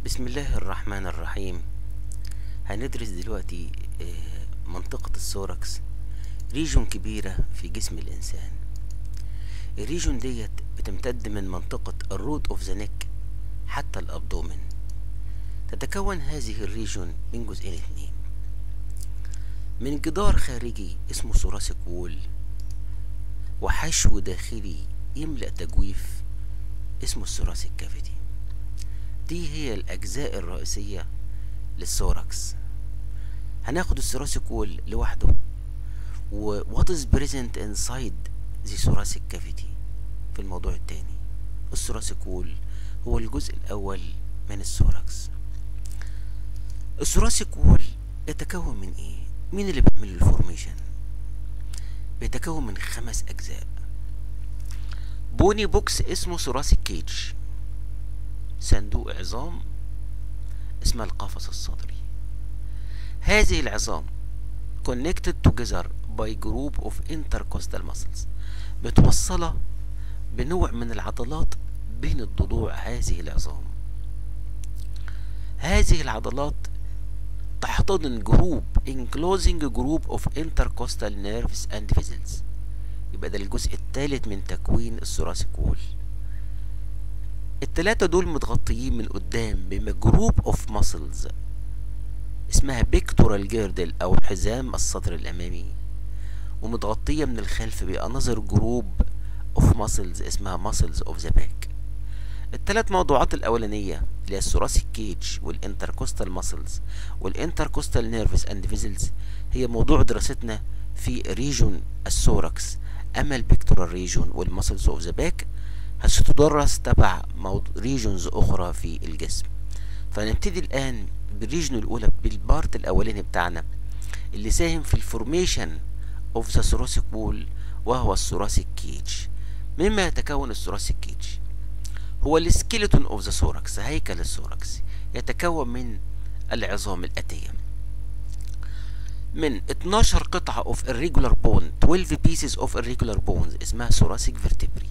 بسم الله الرحمن الرحيم هندرس دلوقتي آه، منطقة السوركس ريجون كبيرة في جسم الإنسان الريجون ديت بتمتد من منطقة الروت اوف ذا نيك حتى الأبدومن تتكون هذه الريجون من جزئين اتنين من جدار خارجي اسمه ثوراسيك وول وحشو داخلي يملأ تجويف اسمه الثوراسيك كافيتي دي هي الأجزاء الرئيسية للثوركس هناخد الثوراسيك وول لوحده و what is present inside the thoracic cavity في الموضوع التاني الثوراسيك وول هو الجزء الأول من الثوركس الثوراسيك وول يتكون من ايه؟ مين اللي بيعمل الفورميشن؟ بيتكون من خمس أجزاء بوني بوكس اسمه ثوراسيك كيج صندوق عظام اسمها القفص الصدري هذه العظام connected together by group of intercostal muscles متوصلة بنوع من العضلات بين الضلوع هذه العظام هذه العضلات تحتضن جروب enclosing group of intercostal nerves and vessels يبقى ده الجزء الثالث من تكوين الثوراسيك وول التلاتة دول متغطيين من قدام بجروب اوف ماسلز اسمها بيكتورال جيردل او حزام الصدر الامامي ومتغطية من الخلف بأنظر جروب اوف ماسلز اسمها ماسلز اوف ذا باك التلات موضوعات الأولانية اللي هي الثوراسيك كيج والانتركوستال ماسلز والانتركوستال نيرفز اند فيزلز هي موضوع دراستنا في ريجون الثوركس أما البيكتورال ريجون والماسلز اوف ذا باك هتدرس تبع ريجونز أخرى في الجسم فنبتدي الآن بالريجن الأولى بالبارت الأولاني بتاعنا اللي ساهم في الفورميشن اوف ذا ثوراسيك وول وهو الثوراسيك كيج مما يتكون الثوراسيك كيج هو السكيلتون اوف ذا ثوركس هيكل الثوركس يتكون من العظام الآتية من 12 قطعة of irregular bone 12 pieces of irregular bones اسمها thoracic vertebrae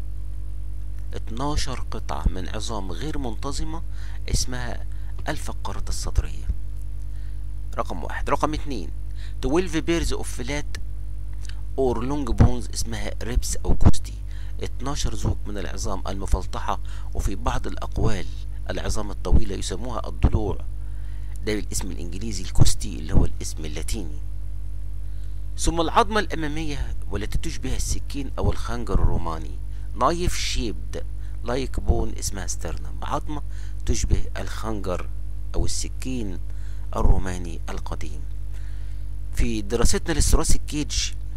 12 قطعة من عظام غير منتظمة اسمها الفقرات الصدرية رقم واحد رقم اتنين 12 pairs of flat or long bones اسمها ريبس أو كوستي 12 زوج من العظام المفلطحة وفي بعض الأقوال العظام الطويلة يسموها الضلوع ده بالاسم الإنجليزي الكوستي اللي هو الاسم اللاتيني ثم العظمة الأمامية والتي تشبه السكين أو الخنجر الروماني نايف شيبد لايك بون اسمها سترنم عظمة تشبه الخنجر أو السكين الروماني القديم في دراستنا للثراسيك كيج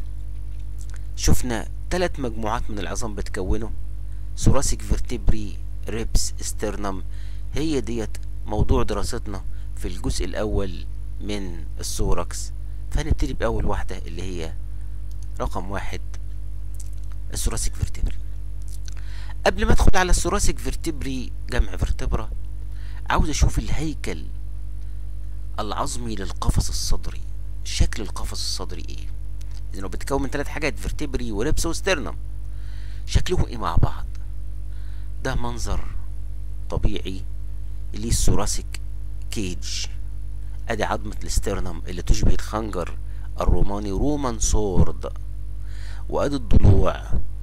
شفنا ثلاث مجموعات من العظام بتكونه ثوراسيك فيرتبري ريبس استرنم هي ديت موضوع دراستنا في الجزء الأول من الثوركس فهنبتدي بأول واحدة اللي هي رقم واحد الثوراسيك فيرتبري قبل ما ادخل على الثوراسيك فيرتبري جمع فيرتبرا عاوز اشوف الهيكل العظمي للقفص الصدري شكل القفص الصدري ايه اذا هو بيتكون من ثلاث حاجات فيرتبري وريبس وسترنم شكلهم ايه مع بعض ده منظر طبيعي ليه الثوراسيك كيج ادي عظمة الاسترنم اللي تشبه الخنجر الروماني رومان سورد وادي الضلوع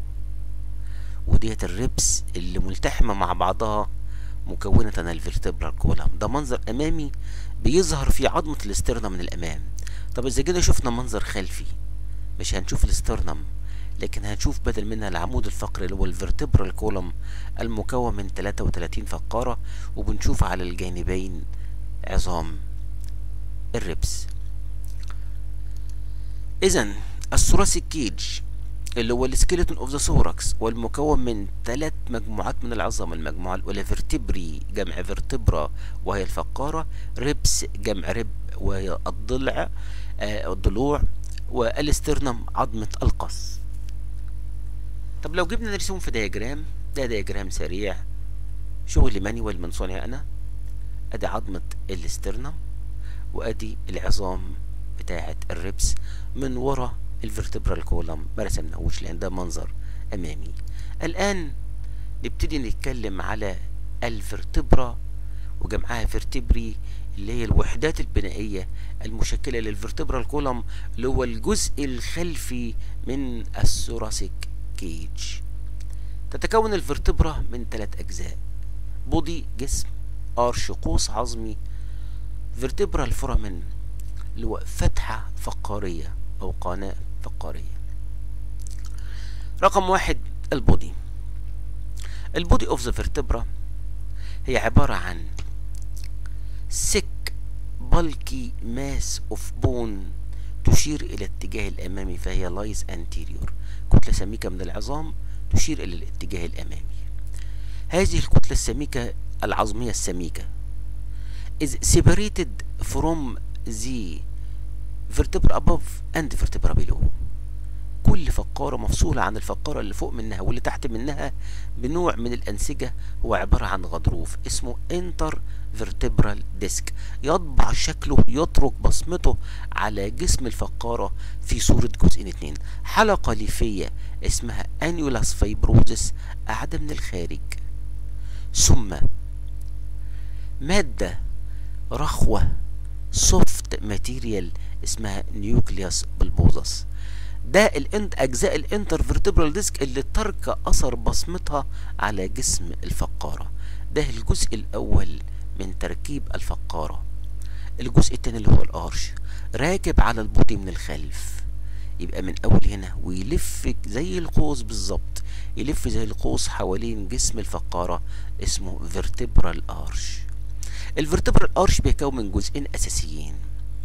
وديت الريبس اللي ملتحمة مع بعضها مكونة الفيرتبرال كولم ده منظر أمامي بيظهر فيه عظمة الاسترنم من الأمام طب إذا كده شفنا منظر خلفي مش هنشوف الاسترنم لكن هنشوف بدل منها العمود الفقري اللي هو الفيرتبرال كولم المكون من 33 فقارة وبنشوف على الجانبين عظام الربس إذا الثوراسيك كيج اللي هو السكيلتون اوف ذا ثوركس والمكون من ثلاث مجموعات من العظام المجموعة الأولى فيرتبري جمع فيرتبرا وهي الفقارة ريبس جمع رب وهي الضلع آه الضلوع والاسترنم عظمة القص طب لو جبنا نرسمهم في دياجرام ده دياجرام سريع شغل مانيوال من صنع أنا أدي عظمة الاسترنم وأدي العظام بتاعة الربس من ورا الفرتبرال كولم ما رسمناهوش لان ده منظر امامي الان نبتدي نتكلم على الفرتبرا وجمع وجمعها فيرتبري اللي هي الوحدات البنائية المشكلة للفرتبرال كولوم اللي هو الجزء الخلفي من الثوراسيك كيج تتكون الفرتبرا من ثلاث أجزاء بودي جسم أرش قوس عظمي فيرتبرال فورامين اللي هو فتحة فقارية أو قناة فقارية رقم واحد البودي البودي اوف ذا فيرتبرا هي عبارة عن sick bulky mass of bone تشير إلى الاتجاه الأمامي فهي lies anterior كتلة سميكة من العظام تشير إلى الاتجاه الأمامي هذه الكتلة السميكة العظمية السميكة is separated from the vertebra above and vertebra below كل فقارة مفصولة عن الفقارة اللي فوق منها واللي تحت منها بنوع من الأنسجة هو عبارة عن غضروف اسمه انتر فيرتبرال ديسك يطبع شكله يترك بصمته على جسم الفقارة في صورة جزئين اتنين حلقة ليفية اسمها انيولاس فايبروزس قاعدة من الخارج ثم مادة رخوة سوفت ماتيريال اسمها نيوكليوس بالبوزس ده الانت اجزاء الانترفيرتبرال ديسك اللي ترك اثر بصمتها على جسم الفقاره ده الجزء الاول من تركيب الفقاره الجزء الثاني اللي هو الارش راكب على البودي من الخلف يبقى من اول هنا ويلف زي القوس بالظبط يلف زي القوس حوالين جسم الفقاره اسمه فيرتبرال ارش الفيرتبرال ارش بيكون من جزئين اساسيين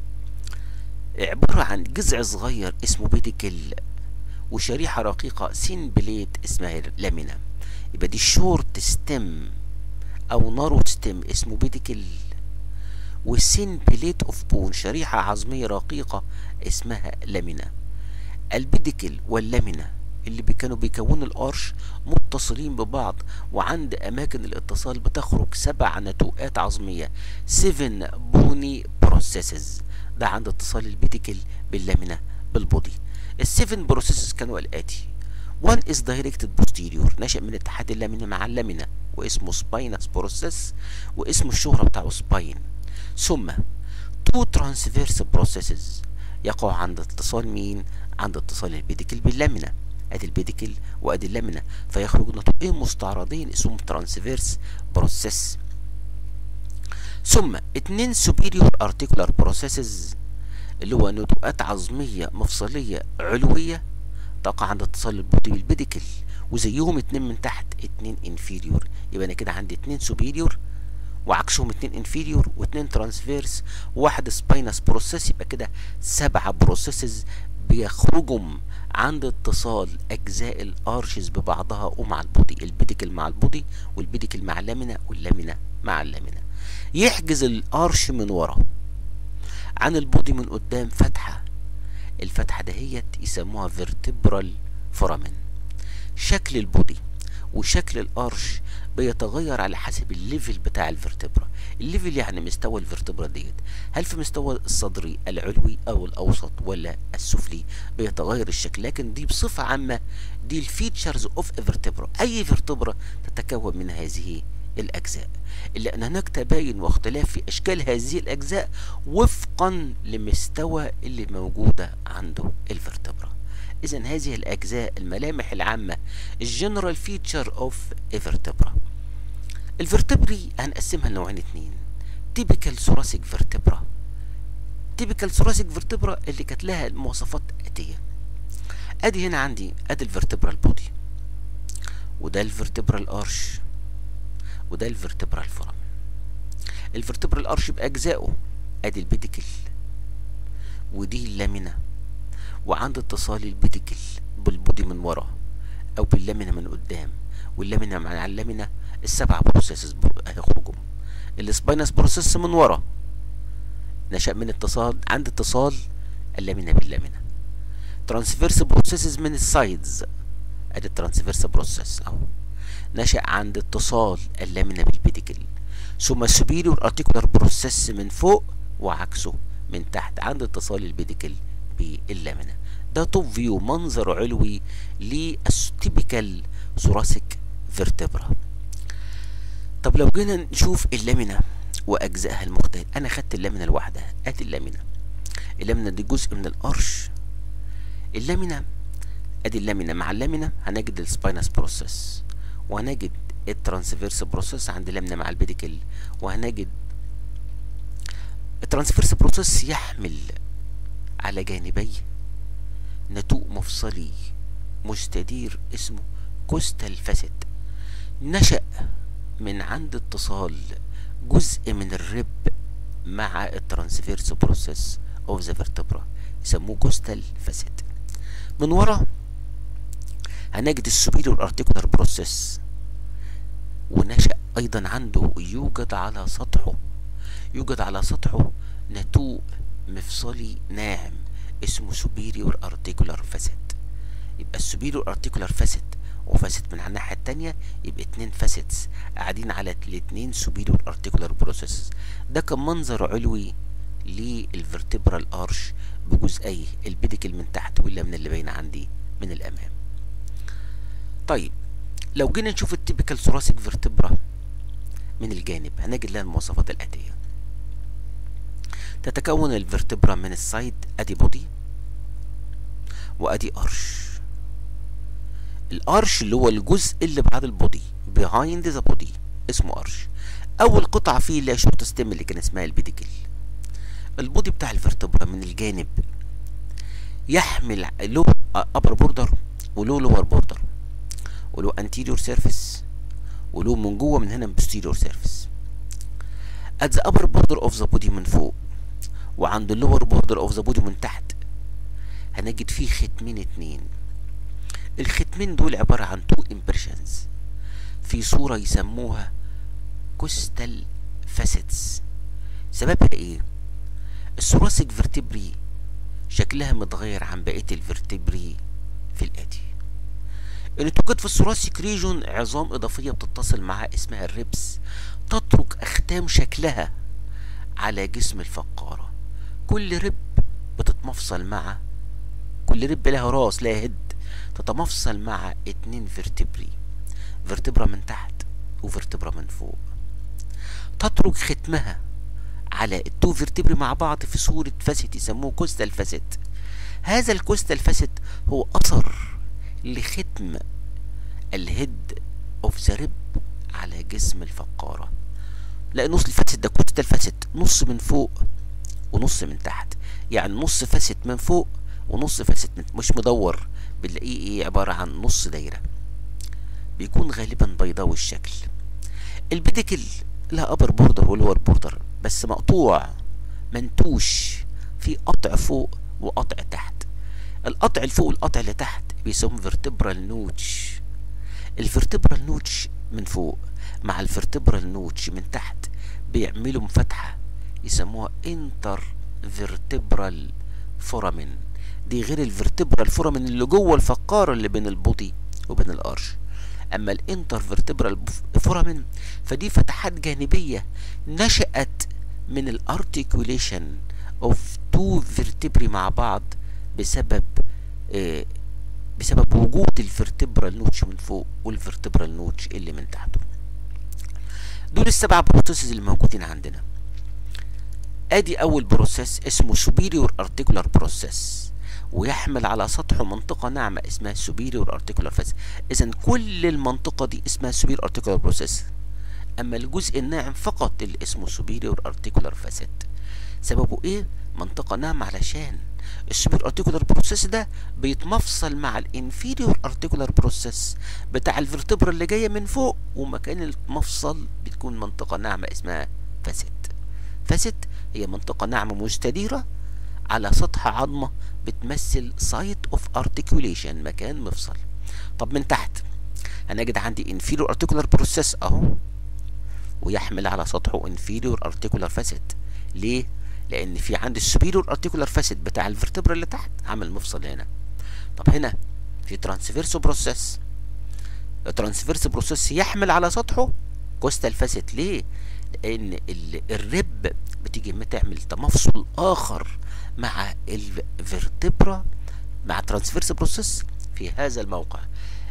عبارة عن جذع صغير اسمه بيديكل وشريحة رقيقة سين بليت اسمها لامينا يبقى دي شورت ستيم أو نارو ستيم اسمه بيديكل والسين بليت اوف بون شريحة عظمية رقيقة اسمها لامينا البيديكل واللامينا اللي كانوا بيكونوا القرش متصلين ببعض وعند أماكن الاتصال بتخرج سبع نتوءات عظمية 7 بوني بروسيسز ده عند اتصال البيتيكل باللامينا بالبودي السيفن بروسيسز كانوا الآتي one is directed posterior نشأ من اتحاد اللامينا مع اللامينا واسمه سباينس بروسيس واسم الشهرة بتاعه سباين ثم two transverse processes يقع عند اتصال مين عند اتصال البيديكل باللامينا ادي البيديكل وادي اللامينا فيخرج نطقين مستعرضين اسمهم ترانسفيرس بروسيس ثم اتنين superior articular processes اللي هو نتوءات عظمية مفصلية علوية تقع عند اتصال البودي بالبيديكل وزيهم اتنين من تحت اتنين inferior يبقى انا كده عندي اتنين superior وعكسهم اتنين inferior واتنين transverse وواحد spinous process يبقى كده سبعة processes بيخرجوا عند اتصال اجزاء الارشز ببعضها ومع البودي البيديكل مع البودي والبيديكل مع اللامينا واللامينا مع اللامينا يحجز الارش من ورا عن البودي من قدام فتحة الفتحة دهيت يسموها فيرتبرال فورامين شكل البودي وشكل الارش بيتغير على حسب الليفل بتاع الفرتبرا الليفل يعني مستوى الفرتبرا ديت هل في مستوى الصدري العلوي او الاوسط ولا السفلي بيتغير الشكل لكن دي بصفة عامة دي الفيتشرز اوف فيرتبرا اي فيرتبرا تتكون من هذه الاجزاء الا ان هناك تباين واختلاف في اشكال هذه الاجزاء وفقا لمستوى اللي موجودة عنده الفرتبرا اذا هذه الاجزاء الملامح العامة الجنرال فيتشر اوف فيرتبرا الفرتبري هنقسمها لنوعين اتنين تيبيكال ثوراسيك فيرتبرا تيبيكال ثوراسيك فيرتبرا اللي كانت لها المواصفات الاتيه ادي هنا عندي ادي الفرتبرال بودي وده الفرتبرال ارش وده الفرتبرال فورم الفرتبرال ارش باجزائه ادي البيديكل ودي اللامينا وعند اتصال البيديكل بالبودي من ورا او باللامينا من قدام واللامينا مع اللامينا السبع بروسيسز هيخرجوا السباينس بروسيس من ورا نشأ من اتصال عند اتصال اللامينا باللامينا ترانسفيرس بروسيسز من السايدز ادي الترانسفيرس بروسيس اهو نشأ عند اتصال اللامينا بالبيديكل ثم سوبيريور ارتيكولار بروسيس من فوق وعكسه من تحت عند اتصال البيديكل باللامينا ده توب فيو منظر علوي للتيبيكال ثوراسيك فيرتبرا طب لو جينا نشوف اللامينا واجزائها المختلفه انا خدت اللامنه لوحدها ادي اللامنه اللامنه دي جزء من القرش اللامنه ادي اللامنه مع اللامنه هنجد السباينس بروسيس وهنجد الترانسفيرس بروسيس عند اللامنه مع البيديكل وهنجد الترانسفيرس بروسيس يحمل على جانبيه نتوء مفصلي مستدير اسمه كوستال فاسد نشأ من عند اتصال جزء من الرب مع الترانسفيرس بروسيس اوف ذا فيرتبرا يسموه كوستال فاسد من ورا هنجد السوبيريور ارتيكولار بروسيس ونشأ ايضا عنده يوجد على سطحه يوجد على سطحه نتوء مفصلي ناعم اسمه سوبيريور ارتيكولار فاسد يبقى السوبيريور ارتيكولار فاسد وفاسد من على الناحيه التانية يبقى اتنين فاسدز قاعدين على الاتنين سوبيريور ارتيكولار بروسيس ده كان منظر علوي للفرتبرال ارش بجزئيه البيديكل من تحت واللمنه اللي باينه عندي من الامام طيب لو جينا نشوف التيبيكال ثوراسيك فيرتبرا من الجانب هنجد لها المواصفات الاتيه تتكون الفرتبرا من السايد ادي بودي وادي ارش الارش اللي هو الجزء اللي بعد البودي behind ذا بودي اسمه ارش اول قطعه فيه اللي هي شورت ستيم اللي كان اسمها البيديكل البودي بتاع الفرتبرا من الجانب يحمل له ابر بوردر وله لور بوردر وله انتيريور سيرفيس وله من جوه من هنا posterior سيرفيس at the upper border of the body من فوق وعند اللور بوردر اوف ذا بودي من تحت هنجد فيه ختمين اتنين الختمين دول عبارة عن تو impressions في صورة يسموها كوستال فاسيتس سببها ايه الثوراسيك فيرتبري شكلها متغير عن بقية الفيرتبري في الآتي ان توجد في الثوراسيك ريجون عظام إضافية بتتصل معها اسمها الريبس تترك أختام شكلها على جسم الفقارة كل رب بتتمفصل مع كل رب لها راس لها هد تتمفصل مع اتنين فيرتبري فيرتبرا من تحت وفيرتبرا من فوق تترك ختمها على التو فيرتبري مع بعض في صورة فاسد يسموه كوستال فاسد هذا الكوستال فاسد هو أثر لختم الهيد اوف ذا ريب على جسم الفقارة لأن نص الفاسد ده كوستال فاسد نص من فوق ونص من تحت يعني نص فاسد من فوق ونص فاسد من مش مدور بنلاقيه ايه عبارة عن نص دايرة بيكون غالبا بيضاوي الشكل البيديكل لها ابر بوردر ولور بوردر بس مقطوع منتوش في قطع فوق وقطع تحت القطع اللي فوق والقطع اللي تحت بيسموه فيرتبرال نوتش الفيرتبرال نوتش من فوق مع الفيرتبرال نوتش من تحت بيعملوا فتحة يسموها انتر فيرتبرال فورامين دي غير الفيرتبرال فورامين اللي جوه الفقارة اللي بين البودي وبين القرش اما الانتر فيرتبرال فورامين فدي فتحات جانبية نشأت من الارتيكوليشن اوف تو فيرتبري مع بعض بسبب آه بسبب وجود الفيرتبرال نوتش من فوق والفيرتبرال نوتش اللي من تحته دول السبع بروسيسز اللي موجودين عندنا ادي اول بروسيس اسمه superior articular process ويحمل على سطحه منطقة ناعمة اسمها superior articular facet اذا كل المنطقة دي اسمها superior articular process اما الجزء الناعم فقط اللي اسمه superior articular facet سببه ايه منطقة ناعمة علشان السوبر ارتيكولار بروسيس ده بيتمفصل مع الانفيريور ارتيكولار بروسيس بتاع الفرتبرا اللي جايه من فوق ومكان المفصل بتكون منطقه ناعمه اسمها فاسد فاسد هي منطقه ناعمه مستديره على سطح عظمه بتمثل سايت اوف ارتيكوليشن مكان مفصل طب من تحت هنجد عندي انفيريور ارتيكولار بروسيس اهو ويحمل على سطحه انفيريور ارتيكولار فاسد ليه لان في عندي السوبيريور ارتيكولار فاسد بتاع الفرتبرا اللي تحت عامل مفصل هنا طب هنا في ترانسفيرس بروسيس الترانسفيرس بروسيس يحمل على سطحه كوستال فاسد ليه لان الرب بتيجي تعمل تمفصل اخر مع الفرتبرا مع ترانسفيرس بروسيس في هذا الموقع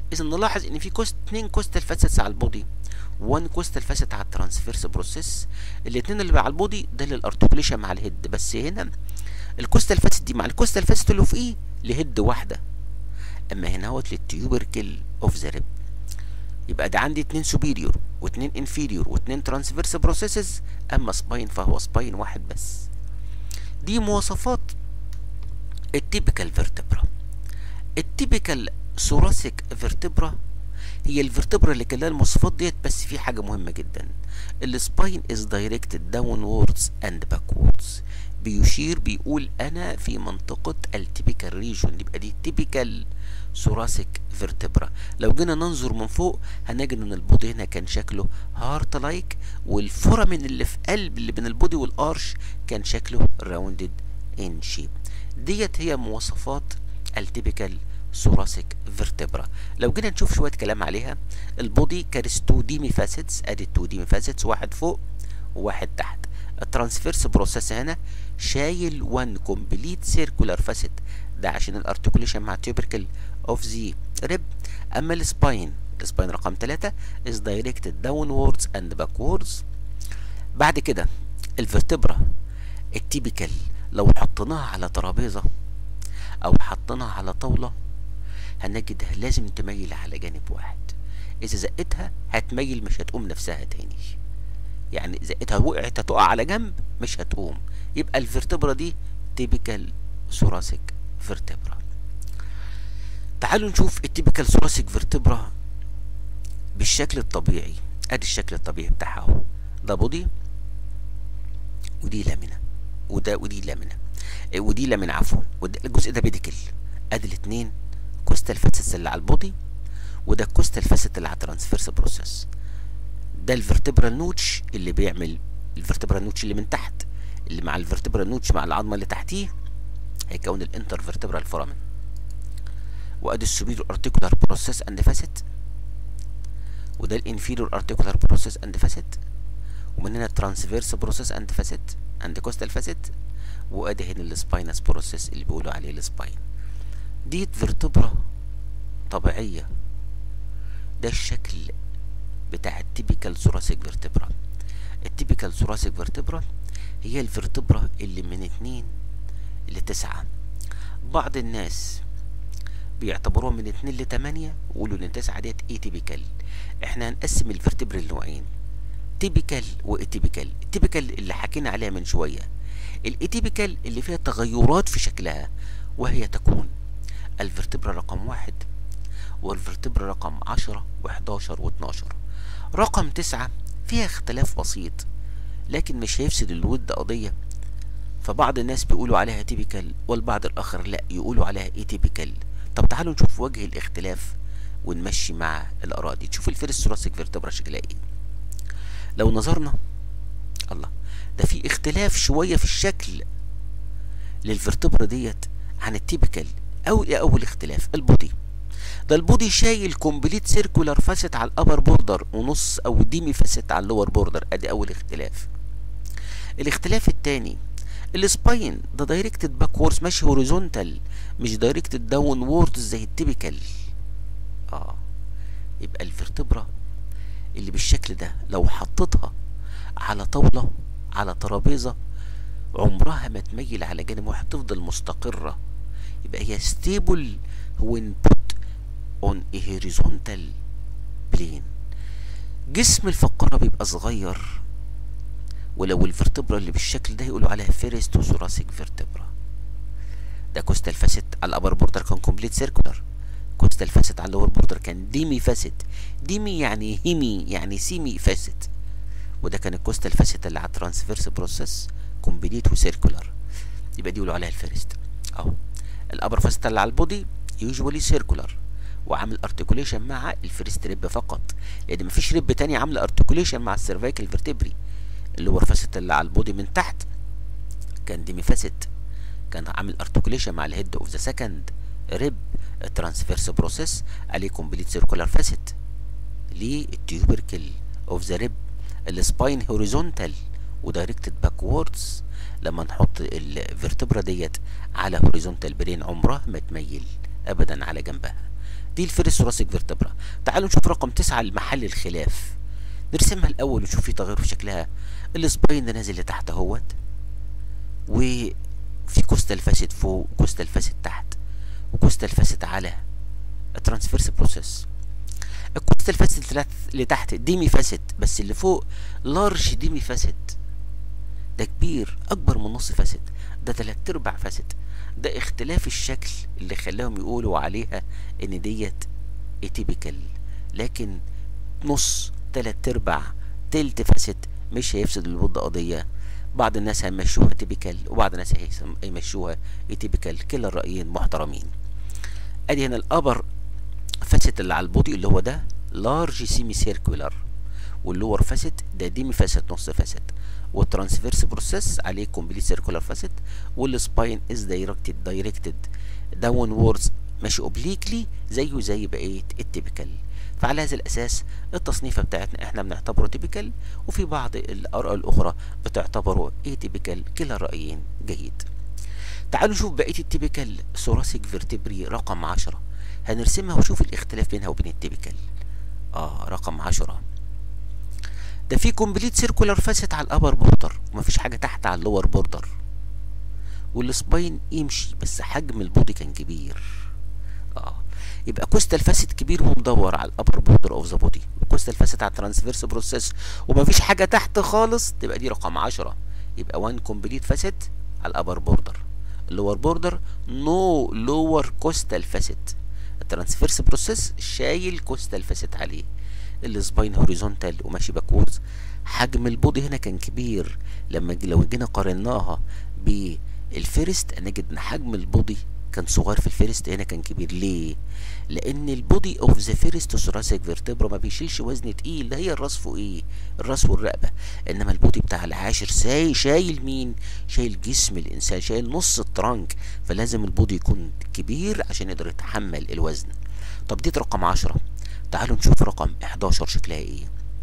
اذا نلاحظ ان في كوست اتنين كوستال فاسيتس على البودي وان كوستال فاسيت على الترانسفيرس بروسيس الاتنين اللي على البودي ده للارتكوليشن مع الهيد بس هنا الكوستال فاسيت دي مع الكوستال فاسيت اللي فوقيه لهيد واحده اما هنا اهوت للتيوبركل اوف ذا ريب يبقى ده عندي اتنين سوبيريور واتنين انفيريور واتنين ترانسفيرس بروسيسز اما سباين فهو سباين واحد بس دي مواصفات التيبيكال فيرتبرا التيبيكال ثوراسيك فيرتبرا هي الفيرتبرا اللي كان لها المواصفات ديت بس في حاجه مهمه جدا السباين از دايركتد داونوردز اند باكوردز بيشير بيقول انا في منطقه التيبيكال ريجون يبقى دي تيبيكال ثوراسيك فيرتبرا لو جينا ننظر من فوق هنجد ان البودي هنا كان شكله هارت لايك والفورامين اللي في قلب اللي بين البودي والارش كان شكله راوندد ان شيب ديت هي مواصفات التيبيكال ثوراسيك فيرتبرا لو جينا نشوف شويه كلام عليها البودي كارس 2 ديمي فاسيتس ادي 2 ديمي فاسيتس واحد فوق وواحد تحت الترانسفيرس بروسيس هنا شايل 1 كومبليت سيركولار فاسيت ده عشان الارتكوليشن مع تيوبركل اوف ذا ريب اما السباين السباين رقم 3 is directed downwards and backwards بعد كده الفرتبرا التيبيكال لو حطيناها على ترابيزه او حطيناها على طاوله هنجدها لازم تميل على جانب واحد اذا زقتها هتميل مش هتقوم نفسها تاني يعني زقتها وقعت هتقع على جنب مش هتقوم يبقى الفرتبرا دي تيبيكال ثوراسيك فيرتبرا تعالوا نشوف التيبيكال ثوراسيك فيرتبرا بالشكل الطبيعي ادي الشكل الطبيعي بتاعها اهو ده بودي ودي لامينا وده ودي لامينا ودي لامينا عفوا الجزء ده بيديكل ادي الاثنين كوستال فاسيتس اللي على البودي وده الكوستال فاسيت اللي على الترانسفيرس بروسيس ده الفرتبرال نوتش اللي بيعمل الفرتبرال نوتش اللي من تحت اللي مع الفرتبرال نوتش مع العظمه اللي تحتيه هيكون الانتر فيرتبرال فورامين وادي السوبيريور ارتيكولار بروسيس اند فاسيت وده الانفيريور ارتيكولار بروسيس اند فاسيت ومن هنا الترانسفيرس بروسيس اند فاسيت اند كوستال فاسيت وادي هنا السباينس بروسيس اللي بيقولوا عليه السباين دي فيرتبرا طبيعيه ده الشكل بتاع التيبيكال ثوراسيك فيرتبرا التيبيكال ثوراسيك فيرتبرا هي الفيرتبرا اللي من اتنين لتسعة بعض الناس بيعتبروها من اتنين لتمانية ويقولوا ان تسعة ديت ايه تيبيكال احنا هنقسم الفرتبر لنوعين تيبيكال واتيبيكال التيبيكال اللي حكينا عليها من شوية الاتيبيكال اللي فيها تغيرات في شكلها وهي تكون الفرتبرا رقم واحد والفرتبرا رقم عشرة وحداشر واتناشر رقم تسعة فيها اختلاف بسيط لكن مش هيفسد الود قضية فبعض الناس بيقولوا عليها تيبيكال والبعض الآخر لا يقولوا عليها ايه تيبيكال طب تعالوا نشوف وجه الاختلاف ونمشي مع الآراء دي تشوف الفيرس ثوراسيك فيرتبرا شكلها ايه لو نظرنا الله ده في اختلاف شوية في الشكل للفرتبرا ديت عن التيبيكال أو ايه أول اختلاف البودي ده البودي شايل كومبليت سيركولار فاسيت على الابر بوردر ونص او ديمي فاسيت على اللور بوردر ادي اول اختلاف الاختلاف التاني السباين ده دايركتد باكوردز ماشي هوريزونتال مش دايركتد داون ووردز زي التيبيكال اه يبقى الفرتبرا اللي بالشكل ده لو حطيتها على طاولة على ترابيزة عمرها ما تميل على جانب واحد تفضل مستقرة يبقى هي ستيبل when put on a horizontal plane جسم الفقرة بيبقى صغير ولو الفرتبرا اللي بالشكل ده يقولوا عليها فيرست وثوراسيك فيرتبرا ده كوستال فاسيت على الابر بوردر كان كومبليت سيركولار كوستال فاسيت على اللور بوردر كان ديمي فاسيت ديمي يعني هيمي يعني سيمي فاسيت وده كان الكوستال فاسيت اللي على الترانسفيرس بروسيس كومبليت وسيركولار يبقى دي يقولوا عليها الفيرست اهو الابر فاسيت اللي على البودي يوجوالي سيركولار وعامل ارتكوليشن مع الفيرست ريب فقط لان مفيش ريب تاني عامله ارتكوليشن مع السيرفيكال فيرتبري اللور فاسيت اللي على البودي من تحت كان ديمي فاسيت كان عامل ارتكوليشن مع الهيد اوف ذا سكند ريب الترانسفيرس بروسيس عليه كومبليت سيركولار فاسيت للتيوبركل اوف ذا ريب السباين هوريزونتال ودايركتد باكوردز لما نحط الفرتبرا ديت على هوريزونتال برين عمرها ما تميل ابدا على جنبها دي الفيرست ثوراسيك فيرتبرا تعالوا نشوف رقم تسعة المحل الخلاف نرسمها الاول ونشوف في تغير في شكلها السباين ده نازل لتحت اهوت وفي كوستال فاسد فوق وكوستال فاسد تحت وكوستال فاسد على الترانسفيرس بروسيس الكوستال فاسد اللي تحت ديمي فاسد بس اللي فوق لارج ديمي فاسد ده كبير اكبر من نص فاسد ده تلات ارباع فاسد ده اختلاف الشكل اللي خلاهم يقولوا عليها ان ديت اتيبيكال لكن نص تلات ارباع تلت فاسد مش هيفسد البض قضية بعض الناس هيمشوها تيبيكال وبعض الناس هيمشوها اتيبيكال كلا الرأيين محترمين ادي هنا الابر فاسد اللي على البودي اللي هو ده لارج سيمي سيركولار واللور فاسد ده ديمي فاسد نص فاسد والترانسفيرس بروسيس عليه كومبليت سيركولار فاسد والسباين از دايركتد دايركتد داون ووردز ماشي اوبليكلي زيه زي بقيه التيبيكال فعلى هذا الاساس التصنيفه بتاعتنا احنا بنعتبره تيبيكال وفي بعض الاراء الاخرى بتعتبره اي تيبيكال كلا الرايين جيد تعالوا نشوف بقيه التيبيكال ثوراسيك فيرتبري رقم عشرة هنرسمها ونشوف الاختلاف بينها وبين التيبيكال اه رقم عشرة ده في كومبليت سيركولار فاسيت على الابر بوردر ومفيش حاجه تحت على اللور بوردر والسباين يمشي بس حجم البودي كان كبير اه يبقى كوستال فاسيت كبير ومدور على الابر بوردر اوف ذا بودي وكوستال فاسيت على الترانسفيرس بروسيس ومفيش حاجه تحت خالص تبقى دي رقم 10 يبقى 1 كومبليت فاسيت على الابر بوردر اللور بوردر نو لور كوستال فاسيت الترانسفيرس بروسيس شايل كوستال فاسيت عليه السباين هوريزونتال وماشي باكوردز حجم البودي هنا كان كبير لما لو جينا قارناها بالفيرست نجد ان حجم البودي كان صغير في الفيرست هنا كان كبير ليه لان البودي اوف ذا فيرست ثوراسيك فيرتبرا ما بيشيلش وزن تقيل ده هي الراس فوق ايه الراس والرقبه انما البودي بتاع العاشر ساي شايل مين شايل جسم الانسان شايل نص الترانك فلازم البودي يكون كبير عشان يقدر يتحمل الوزن طب دي رقم عشرة تعالوا نشوف رقم 11 شكلها ايه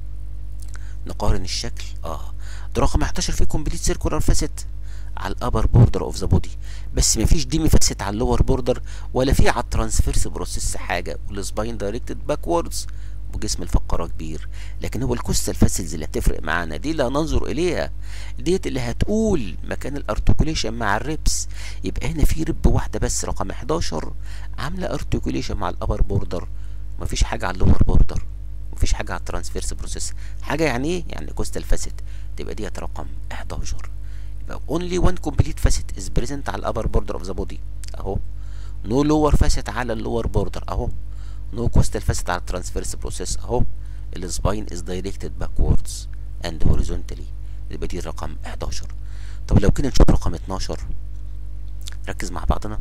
نقارن الشكل اه ده رقم 11 فيه كومبليت سيركولار فاسيت على الابر بوردر اوف ذا بودي بس مفيش ديمي فاسيت على اللور بوردر ولا في على الترانسفيرس بروسيس حاجه والسباين دايركتد باكوردز وجسم الفقرة كبير لكن هو الكوستال فاسلز اللي هتفرق معانا دي اللي هننظر اليها ديت اللي هتقول مكان الارتكوليشن مع الريبس يبقى هنا في رب واحده بس رقم 11 عامله ارتكوليشن مع الابر بوردر مفيش حاجه على اللور بوردر مفيش حاجه على الترانسفيرس بروسيس حاجه يعني ايه يعني كوستال فاسيت تبقى ديت رقم 11 يبقى only one complete facet is present على الابر بوردر اوف ذا بودي اهو no lower facet على اللور بوردر اهو no coastal facet على الترانسفيرس بروسيس اهو السباين is directed backwards and horizontally يبقى دي رقم 11 طب لو كنا نشوف رقم 12 ركز مع بعضنا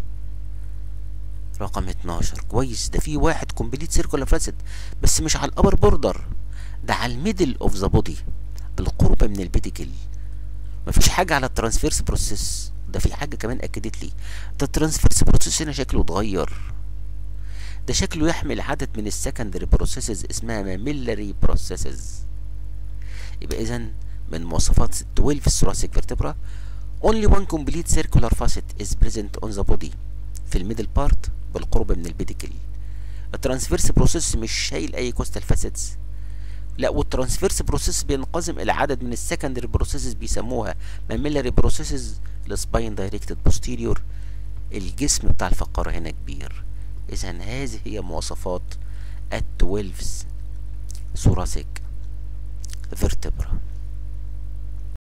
رقم 12 كويس ده في واحد كومبليت سيركولار فاسد بس مش على الابر بوردر ده على الميدل اوف ذا بودي بالقرب من البيديكل مفيش حاجة على الترانسفيرس بروسيس ده في حاجة كمان أكدت لي ده الترانسفيرس بروسيس هنا شكله اتغير ده شكله يحمل عدد من السكندري بروسيسز اسمها ماميلاري بروسيسز يبقى إذا من مواصفات 12 الثوراسيك فيرتبرا only one complete circular facet is present on the body في الميدل بارت بالقرب من البيديكل الترانسفيرس بروسيس مش شايل أي كوستال فاسيتس لا والترانسفيرس بروسيس بينقسم الى عدد من السكندري بروسيسز بيسموها ماميلاري بروسيسز السباين دايركتد بوستيريور الجسم بتاع الفقرة هنا كبير اذا هذه هي مواصفات التويلفز ثوراسيك فيرتبرا